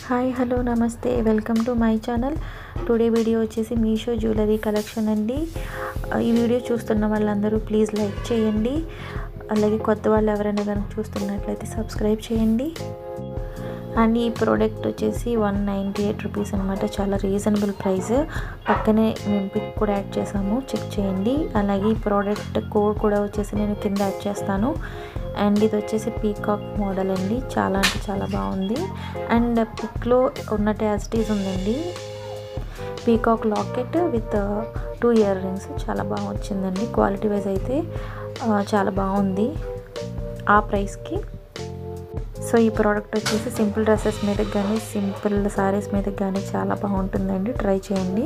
hi hello నమస్తే welcome to my channel today video వచ్చేసి Meesho jewellery collection అండి ఈ వీడియో చూస్తున్న వాళ్ళందరూ ప్లీజ్ లైక్ చేయండి అలాగే కొత్త వాళ్ళు ఎవరైనా కనుక చూస్తున్నట్లయితే సబ్స్క్రైబ్ చేయండి అండ్ ఈ ప్రోడక్ట్ వచ్చేసి వన్ నైంటీ ఎయిట్ రూపీస్ అనమాట చాలా రీజనబుల్ ప్రైస్ పక్కనే మేము పిక్ కూడా యాడ్ చేసాము చెక్ చేయండి అలాగే ఈ ప్రోడక్ట్ కోడ్ కూడా వచ్చేసి నేను కింద యాడ్ చేస్తాను అండ్ ఇది వచ్చేసి పీకాక్ మోడల్ అండి చాలా అంటే చాలా బాగుంది అండ్ పిక్లో ఉన్నట్టు యాజ్ ఇట్ ఈజ్ ఉందండి peacock locket with two earrings చాలా బాగా వచ్చిందండి క్వాలిటీ వైజ్ అయితే చాలా బాగుంది ఆ ప్రైస్కి సో ఈ ప్రోడక్ట్ వచ్చేసి సింపుల్ డ్రెస్సెస్ మీద కానీ సింపుల్ సారీస్ మీద కానీ చాలా బాగుంటుందండి ట్రై చేయండి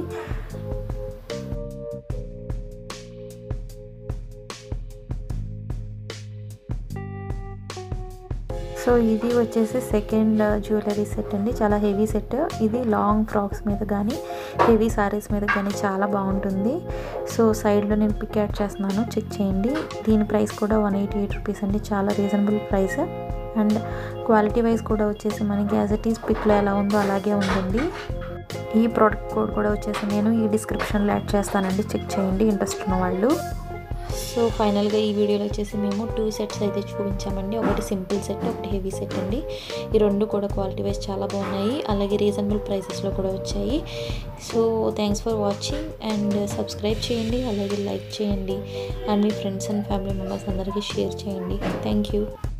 సో ఇది వచ్చేసి సెకండ్ జ్యువెలరీ సెట్ అండి చాలా హెవీ సెట్ ఇది లాంగ్ ఫ్రాక్స్ మీద కానీ హెవీ సారీస్ మీద కానీ చాలా బాగుంటుంది సో సైడ్లో నేను పిక్ యాడ్ చేస్తున్నాను చెక్ చేయండి దీని ప్రైస్ కూడా వన్ ఎయిటీ ఎయిట్ రూపీస్ అండి చాలా reasonable price and quality wise కూడా వచ్చేసి మనకి యాజ్ ఇట్ ఈస్ పిక్లో ఎలా ఉందో అలాగే ఉందండి ఈ ప్రోడక్ట్ కోడ్ కూడా వచ్చేసి నేను ఈ డిస్క్రిప్షన్లో యాడ్ చేస్తానండి చెక్ చేయండి ఇంట్రెస్ట్ ఉన్న వాళ్ళు సో ఫైనల్గా ఈ వీడియోలో వచ్చేసి మేము టూ సెట్స్ అయితే చూపించామండి ఒకటి సింపుల్ సెట్ ఒకటి హెవీ సెట్ అండి ఈ రెండు కూడా క్వాలిటీ వైజ్ చాలా బాగున్నాయి అలాగే రీజనబుల్ ప్రైసెస్లో కూడా వచ్చాయి so thanks for watching and subscribe చేయండి అలాగే లైక్ చేయండి అండ్ మీ ఫ్రెండ్స్ అండ్ ఫ్యామిలీ మెంబర్స్ అందరికీ షేర్ చేయండి థ్యాంక్ యూ